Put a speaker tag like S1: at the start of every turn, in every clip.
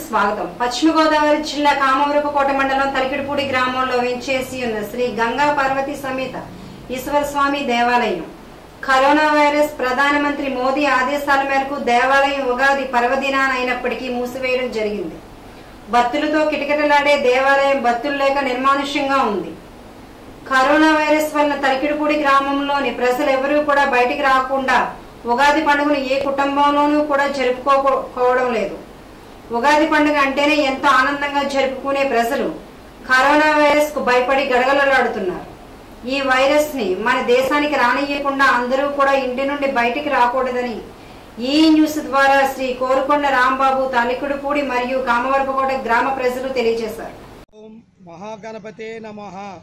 S1: స్వాగతం పశ్చిమ గోదావరి జిల్లా కామవరపుకోట మండలం తలికిడిపూడి గ్రామంలో వెంచేసి ఉన్న శ్రీ గంగా పార్వతి సమేత ఈశ్వర స్వామి దేవాలయం కరోనా వైరస్ ప్రధానమంత్రి మోదీ ఆదేశాల మేరకు దేవాలయం ఉగాది పర్వదినాన అయినప్పటికీ మూసివేయడం జరిగింది భక్తులతో కిటకిటలాడే దేవాలయం భక్తులు లేక నిర్మానుష్యంగా ఉంది కరోనా వైరస్ వలన తలికిడిపూడి గ్రామంలోని ప్రజలు ఎవరూ కూడా బయటికి రాకుండా ఉగాది పండుగను ఏ కుటుంబంలోనూ కూడా జరుపుకోకపోవడం లేదు ఉగాది పండుగ అంటేనే ఎంతో ఆనందంగా జరుపుకునే ప్రజలు కరోనా వైరస్ కు భయపడి గడగలలాడుతున్నారు ఈ వైరస్ ని మన దేశానికి రానియకుండా అందరూ కూడా ఇంటి నుండి బయటికి రాకూడదని ఈ న్యూస్ ద్వారా శ్రీ కోరుకొండ రాంబాబు తలికుడుపూడి మరియు కామవరపకోట గ్రామ ప్రజలు తెలియజేశారు
S2: ఓం మహాగణపతే నమ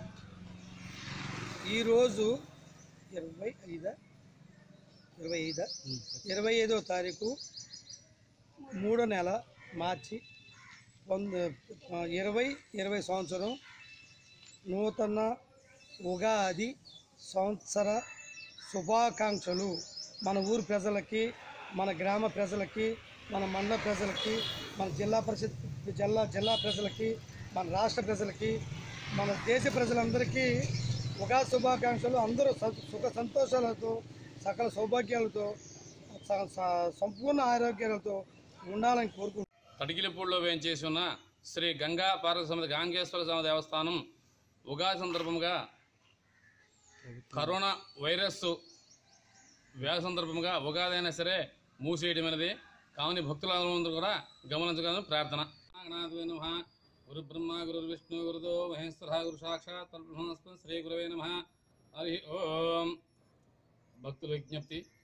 S2: ఈరోజు ఇరవై ఐదా ఇరవై ఐదా ఇరవై ఐదో తారీఖు మూడో నెల మార్చి వంద ఇరవై ఇరవై సంవత్సరం నూతన ఉగాది సంవత్సర శుభాకాంక్షలు మన ఊరు ప్రజలకి మన గ్రామ ప్రజలకి మన మండల ప్రజలకి మన జిల్లా పరిషత్ జిల్లా జిల్లా ప్రజలకి మన రాష్ట్ర ప్రజలకి మన దేశ ప్రజలందరికీ ఉగాది శుభాకాంక్షలు అందరూ స- సుఖ సంతోషాలతో సకల సౌభాగ్యాలతో స- స- సంపూర్ణ ఆరోగ్యాలతో ఉండాలని కోరుకుంటున్నాను
S3: తడికిలిపూడిలో వేయించేసి ఉన్న శ్రీ గంగా పార్వతి సమేత గాంగేశ్వర స్వామి దేవస్థానం ఉగాది సందర్భంగా కరోనా వైరస్ వ్యాధి సందర్భంగా ఉగాది అయినా సరే మూసేయడం అనేది కావున భక్తులందరూ కూడా గమనించగలని ప్రార్థన నాగనాథువే నమః గురు బ్రహ్మ గురు విష్ణు గురుదో మహేశ్వర గురు సాక్షాత్ పరబ్రహ్మస్మ శ్రీ గురవే నమ హరి ఓం భక్తుల విజ్ఞప్తి